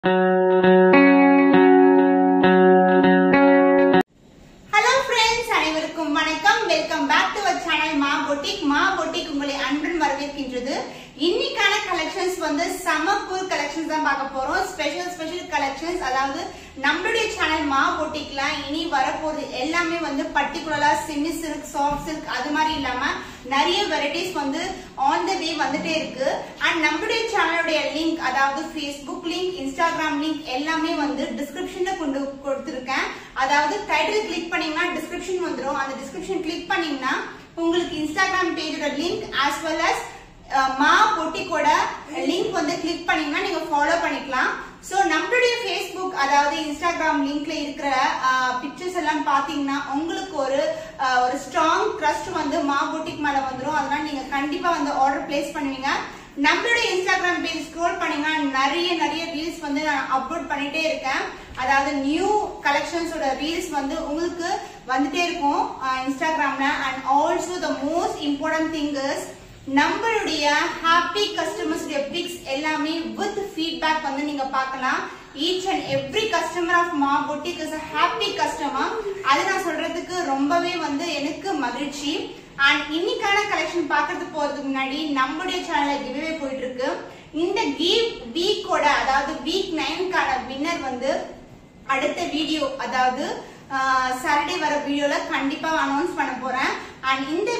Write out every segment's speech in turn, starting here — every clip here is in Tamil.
ஹலோ ஃப்ரெண்ட்ஸ் அனைவருக்கும் வணக்கம் welcome back to our channel Maa boutique Maa boutique உங்களை அன்புடன் வரவேற்கின்றது இன்னைக்கான கலெக்ஷன்ஸ் வந்து சம கூல் கலெக்ஷன்ஸ் தான் பார்க்க போறோம் ஸ்பெஷல் ஸ்பெஷல் கலெக்ஷன்ஸ் அதாவது நம்மளுடைய சேனல் மா பொட்டிக்ல இனி வரப்போறது எல்லாமே வந்து பர்டிகுலரா செமி சில்க் சாஃப்ட் சில்க் அது மாதிரி இல்லாம நிறைய வெரைட்டிஸ் வந்து ஆன் த வே வந்துட்டே இருக்கு அண்ட் நம்மளுடைய சேனலுடைய லிங்க் அதாவது ஃபேஸ்புக் லிங்க் இன்ஸ்டாகிராம் லிங்க் எல்லாமே வந்து டிஸ்கிரிப்ஷன்ல கொண்டு கொடுத்துருக்கேன் அதாவது டைட்டில் கிளிக் பண்ணீங்கன்னா டிஸ்கிரிப்ஷன் வந்துடும் அந்த டிஸ்கிரிப்ஷன் கிளிக் பண்ணீங்கன்னா உங்களுக்கு இன்ஸ்டாகிராம் பேஜோட link as well as Maa பொட்டிக்கோட லிங்க் வந்து கிளிக் பண்ணீங்கன்னா நீங்க ஃபாலோ பண்ணிக்கலாம் சோ நம்மளுடைய ஃபேஸ்புக் அதாவது இன்ஸ்டாகிராம் லிங்க்ல இருக்கிற பிக்சர்ஸ் எல்லாம் பாத்தீங்கன்னா உங்களுக்கு ஒரு அஹ், ஒரு ஸ்ட்ராங் ட்ரஸ்ட் வந்து மா பொட்டிக் மேல வந்துரும் அதனால நீங்க கண்டிப்பா வந்து ஆர்டர் பிளேஸ் பண்ணுவீங்க நம்மளுடைய இன்ஸ்டாகிராம் பேஜ் ஸ்க்ரோல் பண்ணீங்கன்னா நிறைய நிறைய ரீல்ஸ் வந்து நான் அப்லோட் பண்ணிட்டே இருக்கேன் அதாவது நியூ கலெக்ஷன்ஸோட ரீல்ஸ் வந்து உங்களுக்கு வந்துட்டே இருக்கும் இன்ஸ்டாகிராம்ல and also the most important thing is நம்மளுடைய ஹாப்பி கஸ்டமர்ஸ் பிக்ஸ் எல்லாமே வித் ஃபீட்பேக் வந்து நீங்க பார்க்கலாம் each and every customer of Maa boutique is a happy customer அது நான் சொல்றதுக்கு ரொம்பவே வந்து எனக்கு மகிழ்ச்சி அண்ட் இன்னைக்கான கலெக்ஷன் பார்க்கறதுக்கு போறதுக்கு முன்னாடி நம்மளுடைய சேனல்ல கிவ்வே போயிட்டு இருக்கு இந்த கிவ் வீக்கோட அதாவது வீக் நைன்கான வின்னர் வந்து அடுத்த வீடியோ அதாவது சாட்டர்டே வர வீடியோல கண்டிப்பா அனௌன்ஸ் பண்ண போறேன் அண்ட் இந்த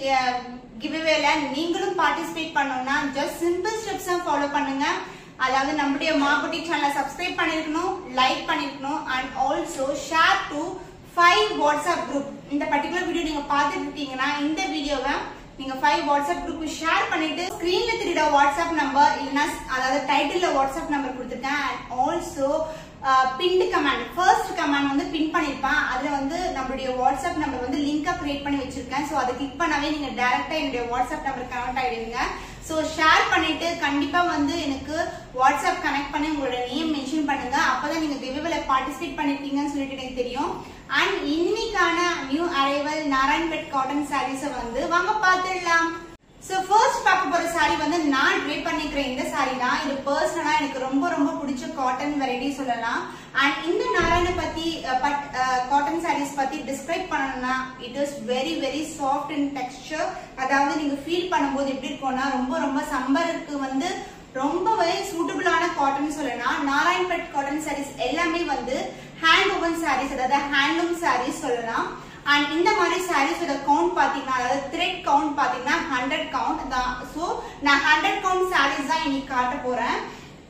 கிவ்வேல நீங்களும் பார்ட்டிசிபேட் பண்ணணும்னா ஜஸ்ட் சிம்பிள் ஸ்டெப்ஸ் ஃபாலோ பண்ணுங்க அதாவது நம்முடைய மாபுட்டி சேனலை சப்ஸ்கிரைப் பண்ணிருக்கணும் லைக் பண்ணிருக்கணும் and also share to five WhatsApp group இந்த பர்டிகுலர் வீடியோ நீங்க பார்த்துட்டு இருக்கீங்கன்னா இந்த வீடியோவை நீங்க ஃபைவ் வாட்ஸ்அப் குரூப் ஷேர் பண்ணிட்டு ஸ்கிரீன்ல தெரியுற வாட்ஸ்அப் நம்பர் இல்லைன்னா அதாவது டைட்டில்ல வாட்ஸ்அப் நம்பர் கொடுத்துருக்கேன் and also pinned comment first comment வந்து பின் பண்ணிருப்பேன் அதுல வந்து நம்மளுடைய வாட்ஸ்அப் நம்பர் வந்து லிங்கா கிரியேட் பண்ணி வச்சிருக்கேன் ஸோ அதை கிளிக் பண்ணாவே நீங்க டைரக்டா என்னுடைய வாட்ஸ்அப் நம்பர் கனெக்ட் ஆயிடுவீங்க ஸோ ஷேர் பண்ணிட்டு கண்டிப்பா வந்து எனக்கு வாட்ஸ்அப் கனெக்ட் பண்ணி உங்களோட நேம் மென்ஷன் பண்ணுங்க அப்பதான் நீங்க கிவ்வேல பார்ட்டிசிபேட் பண்ணிருக்கீங்கன்னு சொல்லிட்டு எனக்கு தெரியும் அண்ட் இன்னைக்கான நியூ அரைவல் நாராயண்பேட் காட்டன் சாரீஸை வந்து வாங்க பார்த்துடலாம் சோ ஃபர்ஸ்ட் பார்க்க போற சாரி வந்து நான் ட்ரே பண்ணிக்கிற இந்த சாரி தான் இது பர்சனலா எனக்கு ரொம்ப ரொம்ப பிடிச்ச காட்டன் வெரைட்டி சொல்லலாம் அண்ட் இந்த நாராயண பத்தி காட்டன் சாரீஸ் பத்தி டிஸ்கிரைப் பண்ணணும்னா it is very very soft in texture அதாவது நீங்க ஃபீல் பண்ணும்போது எப்படி இருக்கும்னா ரொம்ப ரொம்ப சம்மருக்கு வந்து ரொம்பவே சூட்டபிளான காட்டன் சொல்லலாம் நாராயண்பேட் காட்டன் சாரீஸ் எல்லாமே வந்து ஹேண்ட் ஓவன் சாரீஸ் அதாவது ஹேண்ட்லூம் சாரீஸ் சொல்லலாம் அண்ட் இந்த மாதிரி சாரீஸோட கவுண்ட் பாத்தீங்கன்னா அதாவது த்ரெட் கவுண்ட் பாத்தீங்கன்னா ஹண்ட்ரட் கவுண்ட் தான் ஸோ நான் ஹண்ட்ரட் கவுண்ட் சாரீஸ் தான் இன்னைக்கு காட்ட போறேன்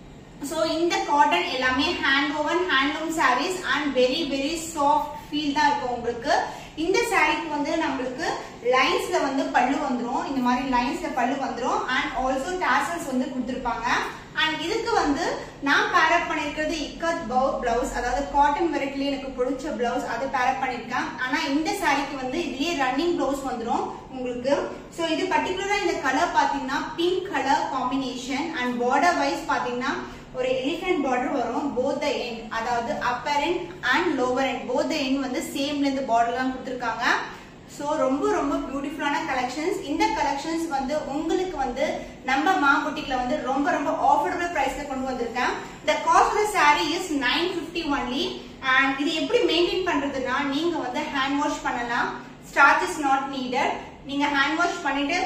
ஸோ இந்த காட்டன் எல்லாமே hand woven handloom sarees and very very soft feel தான் இருக்கும் உங்களுக்கு இந்த சாரீக்கு வந்து நம்மளுக்கு லைன்ஸ்ல வந்து பல்லு வந்துரும் இந்த மாதிரி லைன்ஸ்ல பல்லு வந்துரும் அண்ட் ஆல்சோ டாசல்ஸ் வந்து கொடுத்துருப்பாங்க அண்ட் இதுக்கு வந்து நான் பேரப் பண்ணிருக்கிறது இக்கத் பவு பிளவுஸ் அதாவது காட்டன் வெரைட்டில எனக்கு பிடிச்ச பிளவுஸ் அது பேரப் பண்ணிருக்கேன் ஆனா இந்த சாரிக்கு வந்து இதுலயே ரன்னிங் பிளவுஸ் வந்துரும் உங்களுக்கு சோ இது பர்டிகுலரா இந்த கலர் பாத்தீங்கன்னா pink colour combination and border wise பாத்தீங்கன்னா ஒரு எலிஃபென்ட் பார்டர் வரும் போத் த எண்ட் அதாவது upper end and lower end both the end வந்து சேம்ல இந்த பார்டர் தான் கொடுத்துருக்காங்க ஸோ ரொம்ப ரொம்ப பியூட்டிஃபுல்லான கலெக்ஷன்ஸ் இந்த கலெக்ஷன்ஸ் வந்து உங்களுக்கு வந்து நம்ம மாங்குட்டிக்ல வந்து ரொம்ப ரொம்ப ஆஃபர்டபுள் பிரைஸ்ல கொண்டு வந்திருக்கேன் the cost of sorry is nine fifty only and இது எப்படி மெயின்டைன் பண்றதுன்னா நீங்க வந்து ஹேண்ட் வாஷ் பண்ணலாம் ஸ்டார்ச் இஸ் நாட் நீடட் நீங்க ஹேண்ட் வாஷ் பண்ணிட்டு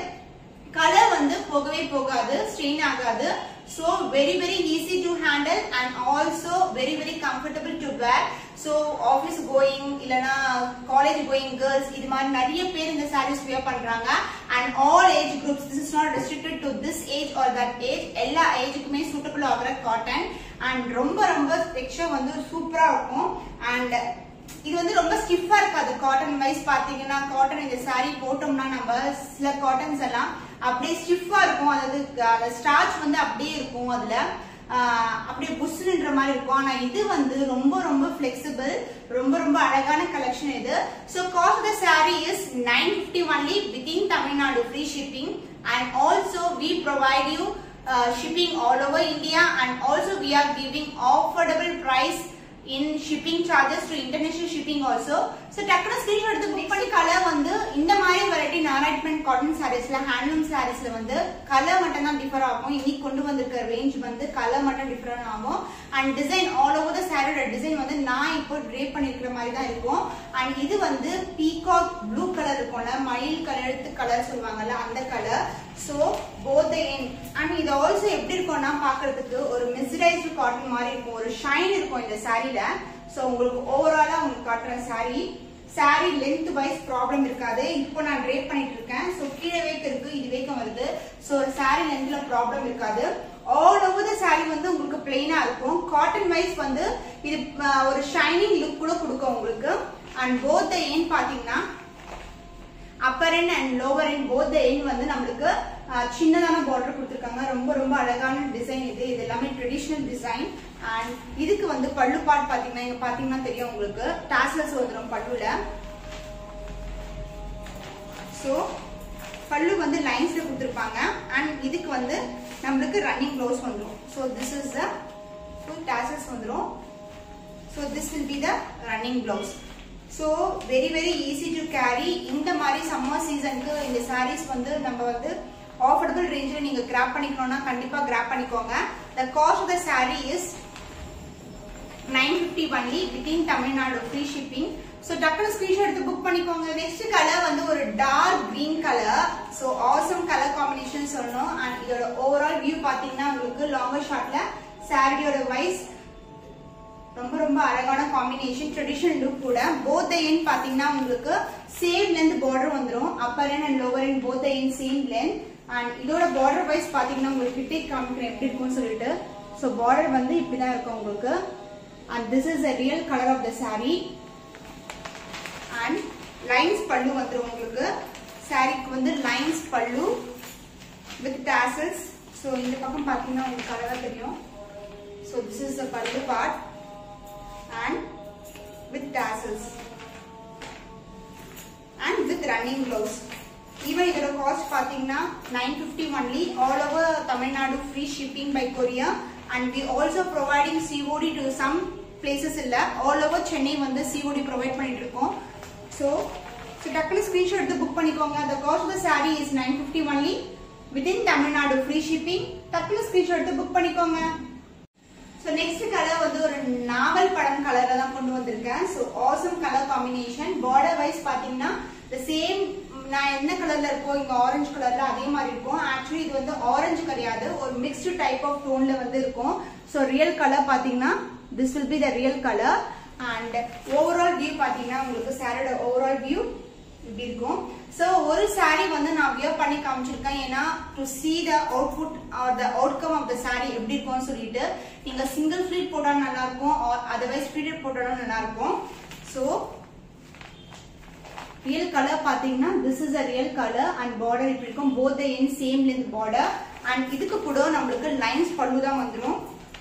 கலர் வந்து போகவே போகாது ஸ்ட்ரெயின் ஆகாது so very very easy to handle and also very very comfortable to wear so office going இல்லைன்னா காலேஜ் கோயிங் கேர்ள்ஸ் இது மாதிரி நிறைய பேர் இந்த சாரீஸ் வியர் பண்றாங்க and all age groups this is not restricted to this age or that age எல்லா ஏஜுக்குமே சூட்டபிள் ஆகிற காட்டன் அண்ட் ரொம்ப ரொம்ப டெக்ஸ்டர் வந்து சூப்பரா இருக்கும் அண்ட் இது வந்து ரொம்ப ஸ்டிஃபா இருக்காது காட்டன் வைஸ் பாத்தீங்கன்னா காட்டன் இந்த saree போட்டோம்னா நம்ம சில காட்டன்ஸ் எல்லாம் அப்படியே ஸ்டிஃபா இருக்கும் அதாவது அந்த ஸ்டார்ச் வந்து அப்படியே இருக்கும் அதுல ஆஹ் அப்படியே புஷ்ன்ற மாதிரி இருக்கும் ஆனா இது வந்து ரொம்ப ரொம்ப flexible ரொம்ப ரொம்ப அழகான கலெக்ஷன் இது so cost the saree is nine fifty only within Tamil Nadu free shipping and also we provide you shipping all over India and also we are giving affordable price in shipping charges to international shipping also so டக்குனு ஸ்கிரீன்ஷாட் எடுத்து புக் பண்ணி கலர் வந்து இந்த மாதிரி வெரைட்டி நாராயண்மெண்ட் காட்டன் சாரீஸ்ல ஹேண்ட்லூம் சாரீஸ்ல வந்து கலர் மட்டும் தான் டிஃபர் ஆகும் இன்னைக்கு கொண்டு வந்திருக்க ரேஞ்ச் வந்து கலர் மட்டும் டிஃபரன் ஆகும் and design all over the சாரியோட டிசைன் வந்து நான் இப்போ ட்ரேப் பண்ணிருக்கிற மாதிரி தான் இருக்கும் அண்ட் இது வந்து பீகாக் ப்ளூ கலர் இருக்கும்ல மயில் கலர் கலர் சொல்லுவாங்கல்ல அந்த colour so both end and இது ஆல்சோ எப்படி இருக்கும்னா பாக்குறதுக்கு ஒரு மிஸ்ரைஸ்டு காட்டன் மாதிரி இருக்கும் ஒரு ஷைன் இருக்கும் இந்த சாரில சோ உங்களுக்கு ஓவராலா உங்களுக்கு காட்டுற saree saree length wise problem இருக்காது இப்போ நான் ட்ரேப் பண்ணிட்டு இருக்கேன் சோ கீழே வேக்க இருக்கு இது வேக்கம் வருது சோ சாரி லென்த்ல ப்ராப்ளம் இருக்காது ஆல் ஓவர் த சாரி வந்து உங்களுக்கு பிளெயினா இருக்கும் காட்டன் வைஸ் வந்து இது அஹ், ஒரு ஷைனிங் லுக் கூட கொடுக்கும் உங்களுக்கு அண்ட் போத் ஏன் பாத்தீங்கன்னா upper end and lower end both end வந்து நம்மளுக்கு அஹ், சின்னதான பார்டர் கொடுத்துருக்காங்க ரொம்ப ரொம்ப அழகான டிசைன் இது இது எல்லாமே ட்ரெடிஷ்னல் டிசைன் அண்ட் இதுக்கு வந்து பல்லு பார்ட் பாத்தீங்கன்னா இங்க பாத்தீங்கன்னா தெரியும் உங்களுக்கு டாசல்ஸ் வந்துடும் பல்லுல சோ பல்லு வந்து லைன்ஸ்ல கொடுத்துருப்பாங்க அண்ட் இதுக்கு வந்து நம்மளுக்கு ரன்னிங் க்ளோஸ் வந்துடும் so this is the full tassels வந்துடும் so this will be the running blouse so very very easy to carry இந்த மாதிரி சம்மர் சீசனுக்கு இந்த sarees வந்து நம்ம வந்து ஆஃபர்டபுள் ரேஞ்சில் நீங்கள் கிராப் பண்ணிக்கணும்னா கண்டிப்பாக கிராப் பண்ணிக்கோங்க the cost of the saree is nine fifty only within Tamil Nadu free shipping so டக்குனு ஸ்கிரீன்ஷாட் எடுத்து புக் பண்ணிக்கோங்க நெக்ஸ்ட் கலர் வந்து ஒரு dark green colour so awesome colour combination சொல்லணும் அண்ட் இதோட ஓவரால் வியூ பார்த்தீங்கன்னா உங்களுக்கு லாங்கர் ஷார்ட்ல சாரியோட வைஸ் ரொம்ப ரொம்ப அழகான காம்பினேஷன் ட்ரெடிஷனல் லுக் கூட போத் எண்ட் பாத்தீங்கன்னா உங்களுக்கு சேம் லென்த் பார்டர் வந்துரும் upper end and lower end both end same length and இதோட பார்டர் வைஸ் பாத்தீங்கன்னா உங்களுக்கு கிட்டே காமிக்கிறேன் எப்படி இருக்கும்னு சொல்லிட்டு ஸோ பார்டர் வந்து இப்படிதான் இருக்கும் உங்களுக்கு and this is a real colour of the saree and lines pallu வந்துரும் உங்களுக்கு சாரிக்கு வந்து lines pallu with tassels so இந்த பக்கம் பாத்தீங்கன்னா உங்களுக்கு அழகா தெரியும் so this is the pallu part and with tassels and with running gloves even இதோட காஸ்ட் பாத்தீங்கன்னா nine fifty only all over Tamil Nadu free shipping by courier and we also providing COD to some places இல்ல ஆல் ஓவர் சென்னை வந்து சிஓடி ப்ரொவைட் பண்ணிட்டு இருக்கோம் ஸோ ஸோ டக்குனு ஸ்கிரீன்ஷாட் எடுத்து புக் பண்ணிக்கோங்க the cost of the saree is nine fifty only within Tamil Nadu free shipping டக்குனு ஸ்கிரீன்ஷாட் எடுத்து புக் பண்ணிக்கோங்க ஸோ நெக்ஸ்ட் கலர் வந்து ஒரு நாவல் படம் கலர்ல தான் கொண்டு வந்திருக்கேன் so awesome colour combination border wise பாத்தீங்கன்னா த சேம் நான் என்ன கலர்ல இருக்கோ இங்க ஆரஞ்சு கலர்ல அதே மாதிரி இருக்கும் ஆக்சுவலி இது வந்து ஆரஞ்சு கிடையாது ஒரு மிக்ஸ்டு டைப் ஆஃப் டோன்ல வந்து இருக்கும் ஸோ ரியல் கலர் பாத்தீங்கன்னா this will be the real colour and overall view பாத்தீங்கன்னா உங்களுக்கு சாரோட ஓவரால் வியூ இப்படி இருக்கும் சோ ஒரு saree வந்து நான் வியர் பண்ணி காமிச்சிருக்கேன் ஏன்னா to see the output or the outcome of the saree எப்படி இருக்கும்னு சொல்லிட்டு நீங்க சிங்கிள் ஃபிளீட் போட்டா நல்லா இருக்கும் or otherwise ஃபிளீட் போட்டாலும் நல்லா இருக்கும் சோ ரியல் கலர் பாத்தீங்கன்னா this is a real colour and border இப்படி இருக்கும் both end same length border and இதுக்கு கூட நம்மளுக்கு லைன்ஸ் பல்லு தான் வந்துடும்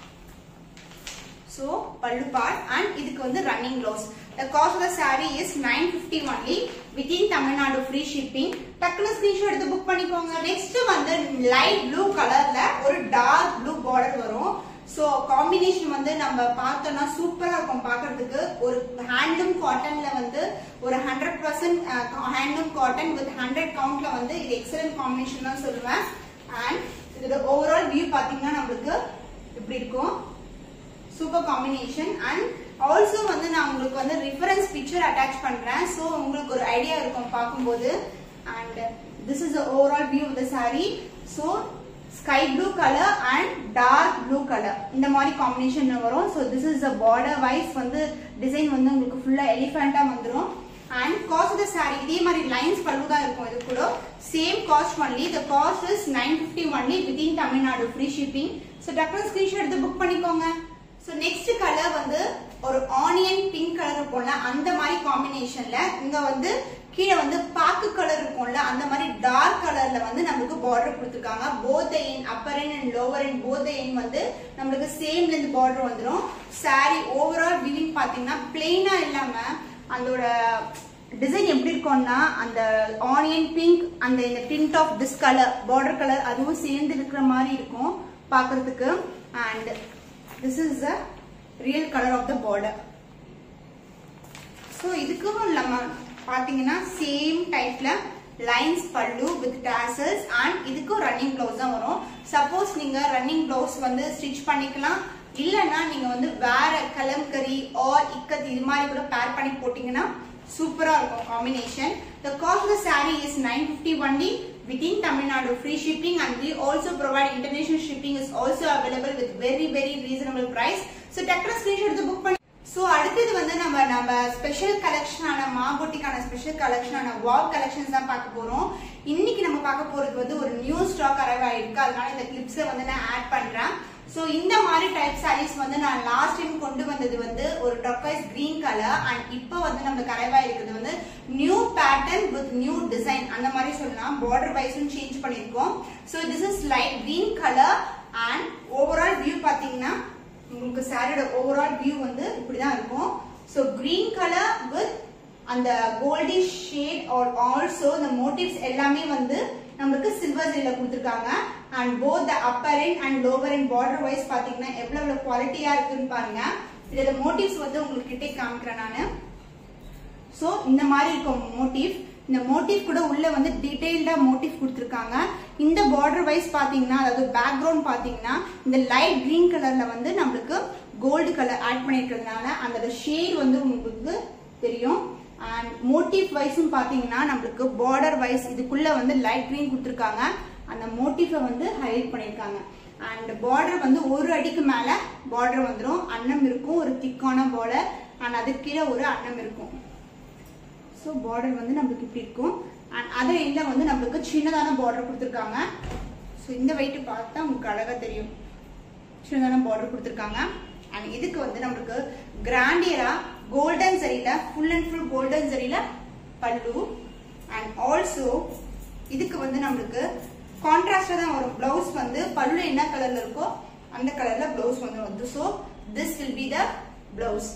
So, pallu part and இதுக்கு வந்து running gloves. The cost of the saree is 950 only within Tamil Nadu free shipping. டக்குனு screenshot எடுத்து புக் பண்ணிக்கோங்க. Next வந்து light blue கலர்ல ஒரு dark blue border வரும். So, combination வந்து நம்ம பார்த்தோம்னா சூப்பரா இருக்கும் பார்க்கிறதுக்கு ஒரு ஹேண்ட்லூம் காட்டன்ல வந்து ஒரு hundred percent handloom cotton with hundred கவுண்ட்ல வந்து இது எக்ஸலன்ட் காம்பினேஷன் தான் சொல்லுவேன் அண்ட் இதோட ஓவரால் வியூ பாத்தீங்கன்னா நம்மளுக்கு இப்படி இருக்கும் சூப்பர் காம்பினேஷன் அண்ட் ஆல்சோ வந்து நான் உங்களுக்கு வந்து ரிஃபரன்ஸ் பிக்சர் அட்டாச் பண்றேன் ஸோ உங்களுக்கு ஒரு ஐடியா இருக்கும் பார்க்கும்போது and this is overall view of the sari so sky blue colour and dark blue colour இந்த மாதிரி காம்பினேஷன் வரும் so this is the border wise வந்து டிசைன் வந்து உங்களுக்கு ஃபுல்லா எலிஃபெண்டா வந்துடும் and cost of the sari இதே மாதிரி லைன்ஸ் பல்லு தான் இருக்கும் இது கூட same cost only the cost is nine fifty only within Tamil Nadu free shipping so டக்குனு ஸ்கிரீன்ஷாட் எடுத்து புக் பண்ணிக்கோங்க ஸோ நெக்ஸ்ட் கலர் வந்து ஒரு ஆனியன் பிங்க் கலர் இருக்கும்ல அந்த மாதிரி காம்பினேஷன்ல இங்க வந்து கீழே வந்து பாக்கு கலர் இருக்கும்ல அந்த மாதிரி டார்க் கலர்ல வந்து நம்மளுக்கு பார்டர் கொடுத்துருக்காங்க both end upper end and lower end both end வந்து நம்மளுக்கு சேம் லென்த் பார்டர் வந்துடும் saree ஓவரால் வியூவிங் பாத்தீங்கன்னா பிளெயினா இல்லாம அதோட டிசைன் எப்படி இருக்கும்னா அந்த ஆனியன் பிங்க் அந்த இந்த tint of this colour border colour அதுவும் சேர்ந்து இருக்கிற மாதிரி இருக்கும் பார்க்கிறதுக்கு and this is the real colour of the border so இதுக்கும் நம்ம பாத்தீங்கன்னா சேம் டைப்ல lines pallu with tassels and இதுக்கும் ரன்னிங் பிளவுஸ் தான் வரும் சப்போஸ் நீங்க ரன்னிங் பிளவுஸ் வந்து ஸ்டிச் பண்ணிக்கலாம் இல்லைன்னா நீங்க வந்து வேற கலம்கரி ஆர் இக்கத் இது மாதிரி கூட பேர் பண்ணி போட்டீங்கன்னா சூப்பரா இருக்கும் combination the cost of sorry is nine fifty only within Tamil Nadu free shipping and we also provide international shipping is also available with very very reasonable price so டக்குனு screenshot எடுத்து புக் பண்ணி சோ அடுத்தது வந்து நம்ம நம்ம ஸ்பெஷல் கலெக்ஷனான மாபோட்டிக்கான ஸ்பெஷல் கலெக்ஷனான வாக் கலெக்ஷன்ஸ் தான் பார்க்க போறோம் இன்னைக்கு நம்ம பார்க்க போறது வந்து ஒரு நியூ ஸ்டாக் அரைவ் ஆயிருக்கு அதனால இந்த கிளிப்ஸ்ல வந்து நான் ஆட் பண்றேன் சோ இந்த மாதிரி டைப் சாரீஸ் வந்து நான் லாஸ்ட் டைம் கொண்டு வந்தது வந்து ஒரு டொக்கைஸ் கிரீன் கலர் அண்ட் இப்போ வந்து நம்மளுக்கு அரைவா இருக்கிறது வந்து new pattern with new design அந்த மாதிரி சொல்லலாம் பார்டர் வைஸும் சேஞ்ச் பண்ணிருக்கோம் so this is light green colour and overall view பாத்தீங்கன்னா உங்களுக்கு சாரியோட ஓவரால் வியூ வந்து இப்படிதான் இருக்கும் ஸோ கிரீன் கலர் வித் அந்த கோல்டிஷ் ஷேட் ஆர் ஆல்சோ இந்த மோட்டிவ்ஸ் எல்லாமே வந்து நம்மளுக்கு சில்வர் ஜெல்ல கொடுத்துருக்காங்க and both the upper end and lower end border wise பாத்தீங்கன்னா எவ்வளவு எவ்வளவு குவாலிட்டியா இருக்குன்னு பாருங்க இதோட மோட்டிவ்ஸ் வந்து உங்களுக்கு கிட்டே காமிக்கிறேன் நானு சோ இந்த மாதிரி இருக்கும் மோட்டிவ் இந்த மோட்டிவ் கூட உள்ள வந்து டீடைல்டா மோட்டிவ் கொடுத்துருக்காங்க இந்த பார்டர் வைஸ் பாத்தீங்கன்னா அதாவது பேக்ரவுண்ட் பாத்தீங்கன்னா இந்த லைட் கிரீன் கலர்ல வந்து நம்மளுக்கு கோல்டு கலர் ஆட் பண்ணிருக்கிறதுனால அந்த ஷேட் வந்து உங்களுக்கு தெரியும் அண்ட் மோட்டிவ் வைஸும் பாத்தீங்கன்னா நம்மளுக்கு பார்டர் வைஸ் இதுக்குள்ள வந்து லைட் கிரீன் கொடுத்துருக்காங்க அந்த மோட்டிஃபை வந்து ஹைலைட் பண்ணிருக்காங்க அண்ட் பார்டர் வந்து ஒரு அடிக்கு மேல பார்டர் வந்துடும் அன்னம் இருக்கும் ஒரு திக்கான பார்டர் அண்ட் அதுக்கு கீழே ஒரு அன்னம் இருக்கும் ஸோ பார்டர் வந்து நம்மளுக்கு இப்படி இருக்கும் அண்ட் அதர் எண்ட்ல வந்து நம்மளுக்கு சின்னதான பார்டர் கொடுத்துருக்காங்க ஸோ இந்த வெயிட் பார்த்தா உங்களுக்கு அழகா தெரியும் சின்னதான பார்டர் கொடுத்துருக்காங்க அண்ட் இதுக்கு வந்து நம்மளுக்கு கிராண்டியரா கோல்டன் சரியில ஃபுல் அண்ட் ஃபுல் கோல்டன் சரியில பல்லு அண்ட் ஆல்சோ இதுக்கு வந்து நம்மளுக்கு கான்ட்ராஸ்டா தான் வரும் பிளவுஸ் வந்து பல்லு என்ன கலர்ல இருக்கோ அந்த கலர்ல பிளவுஸ் வந்து வந்து so this will be the blouse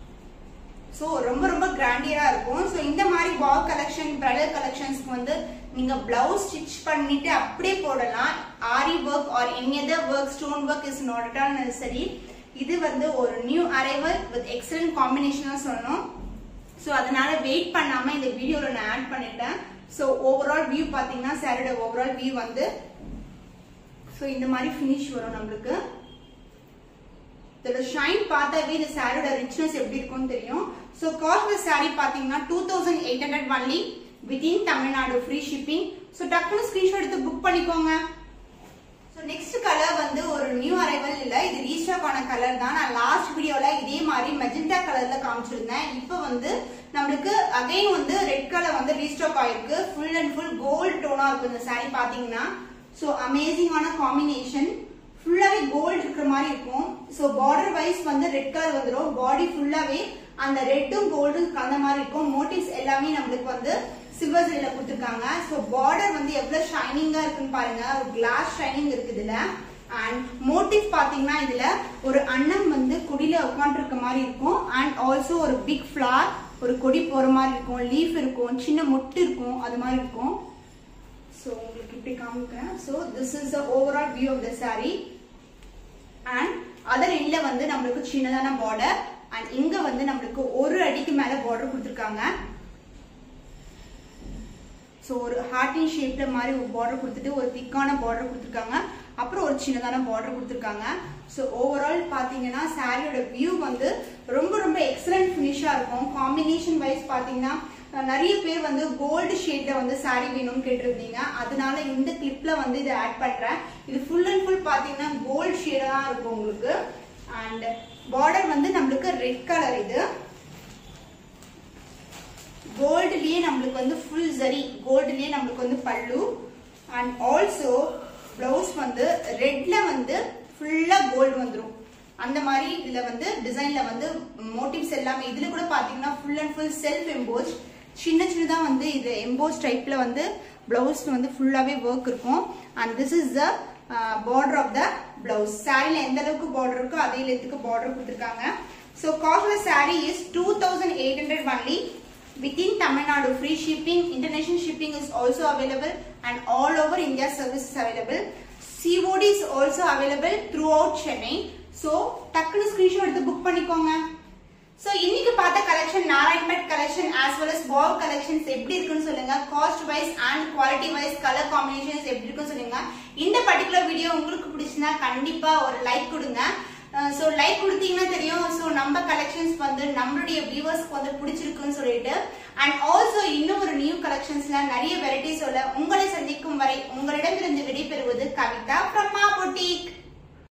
so ரொம்ப ரொம்ப கிராண்டியரா இருக்கும் ஸோ இந்த மாதிரி வாக் கலெக்ஷன் பிரைடல் கலெக்ஷன்ஸ்க்கு வந்து நீங்க பிளவுஸ் ஸ்டிச் பண்ணிட்டு அப்படியே போடலாம் ஆரி work or any other work stone work is not all necessary இது வந்து ஒரு new arrival with excellent combination சொல்லணும் ஸோ அதனால வெயிட் பண்ணாம இந்த வீடியோல நான் ஆட் பண்ணிட்டேன் ஸோ ஓவரால் வியூ பாத்தீங்கன்னா சாரோட ஓவரால் வியூ வந்து ஸோ இந்த மாதிரி ஃபினிஷ் வரும் நம்மளுக்கு இதோட ஷைன் பார்த்தாவே இந்த சாரியோட ரிச்னஸ் எப்படி இருக்கும்னு தெரியும் ஸோ காஸ்ட் இந்த சாரி பாத்தீங்கன்னா two thousand eight hundred only within Tamil Nadu free shipping so டக்குனு ஸ்கிரீன்ஷாட் எடுத்து புக் பண்ணிக்கோங்க ஸோ நெக்ஸ்ட் கலர் வந்து ஒரு நியூ அரைவல் இல்ல இது ரீஸ்டாக் ஆன கலர் தான் நான் லாஸ்ட் வீடியோல இதே மாதிரி மெஜெண்டா கலர்ல காமிச்சிருந்தேன் இப்போ வந்து நம்மளுக்கு அகைன் வந்து ரெட் கலர் வந்து ரீஸ்டாக் ஆயிருக்கு ஃபுல் அண்ட் ஃபுல் கோல்ட் டோனா இருக்கு இந்த சாரி பாத்தீங்கன்னா ஸோ அமேசிங்கான காம்பினேஷன் ஃபுல்லாவே கோல்டு இருக்கிற மாதிரி இருக்கும் ஸோ பார்டர் வைஸ் வந்து ரெட் கலர் வந்துடும் பாடி ஃபுல்லாவே அந்த ரெட்டும் கோல்டும் கலந்த மாதிரி இருக்கும் மோட்டிவ்ஸ் எல்லாமே நம்மளுக்கு வந்து சில்வர் ஜெல்ல கொடுத்துருக்காங்க ஸோ பார்டர் வந்து எவ்வளவு ஷைனிங்கா இருக்குன்னு பாருங்க ஒரு கிளாஸ் ஷைனிங் இருக்கு இதுல அண்ட் மோட்டிவ் பாத்தீங்கன்னா இதுல ஒரு அன்னம் வந்து கொடியில உட்காந்து இருக்க மாதிரி இருக்கும் அண்ட் ஆல்சோ ஒரு பிக் ஃபிளார் ஒரு கொடி போற மாதிரி இருக்கும் லீஃப் இருக்கும் சின்ன மொட்டு இருக்கும் அது மாதிரி இருக்கும் ஸோ உங்களுக்கு இப்படி காமிக்கிறேன் so this is the overall view of the sari and other எண்ட்ல வந்து நம்மளுக்கு சின்னதான பார்டர் அண்ட் இங்க வந்து நம்மளுக்கு ஒரு அடிக்கு மேல பார்டர் கொடுத்துருக்காங்க ஸோ ஒரு ஹார்டின் ஷேப்ல மாதிரி ஒரு பார்டர் கொடுத்துட்டு ஒரு திக்கான பார்டர் கொடுத்துருக்காங்க அப்புறம் ஒரு சின்னதான பார்டர் கொடுத்துருக்காங்க ஸோ ஓவரால் பார்த்தீங்கன்னா சாரியோட வியூ வந்து ரொம்ப ரொம்ப எக்ஸலண்ட் ஃபினிஷாக இருக்கும் காம்பினேஷன் வைஸ் பார்த்தீங்கன்னா நிறைய பேர் வந்து கோல்டு ஷேட்ல வந்து சாரி வேணும்னு கேட்டிருந்தீங்க அதனால இந்த கிளிப்ல வந்து இதை ஆட் பண்றேன் இது ஃபுல் அண்ட் ஃபுல் பாத்தீங்கன்னா கோல்டு ஷேடா தான் இருக்கும் உங்களுக்கு அண்ட் பார்டர் வந்து நம்மளுக்கு ரெட் கலர் இது கோல்டுலயே நம்மளுக்கு வந்து ஃபுல் ஜரி கோல்டுலயே நம்மளுக்கு வந்து பல்லு அண்ட் ஆல்சோ பிளவுஸ் வந்து ரெட்ல வந்து ஃபுல்லா கோல்டு வந்துடும் அந்த மாதிரி இதுல வந்து டிசைன்ல வந்து மோட்டிவ்ஸ் எல்லாமே இதுல கூட பாத்தீங்கன்னா full and full self emboss சின்ன சின்னதா வந்து இது எம்போஸ் டைப்ல வந்து பிளவுஸ் வந்து ஃபுல்லாவே ஒர்க் இருக்கும் and this is the border of the blouse சாரில எந்த அளவுக்கு பார்டர் இருக்கோ அதே லெத்துக்கு பார்டர் கொடுத்துருக்காங்க ஸோ காஸ்ட்ல sari is two thousand eight hundred only within Tamil Nadu free shipping international shipping is also available and all over India service is available COD is also available throughout Chennai so டக்குன்னு ஸ்கிரீன்ஷாட் எடுத்து புக் பண்ணிக்கோங்க ஸோ இன்னைக்கு பார்த்த collection Narayanpet collection as well as பாப் கலெக்ஷன்ஸ் எப்படி இருக்குன்னு சொல்லுங்க cost wise and quality wise colour combinations எப்படி இருக்குன்னு சொல்லுங்க இந்த பர்டிகுலர் வீடியோ உங்களுக்கு பிடிச்சிருந்தா கண்டிப்பா ஒரு லைக் கொடுங்க ஸோ லைக் கொடுத்தீங்கன்னா தெரியும் ஸோ நம்ம கலெக்ஷன்ஸ் வந்து நம்மளுடைய வியூவர்ஸ்க்கு வந்து பிடிச்சிருக்குன்னு சொல்லிட்டு அண்ட் ஆல்சோ இன்னும் ஒரு நியூ கலெக்ஷன்ஸ்ல நிறைய வெரைட்டிஸோட உங்களை சந்திக்கும் வரை உங்களிடமிருந்து விடைபெறுவது கவிதா ஃப்ரம் மா பொட்டிக்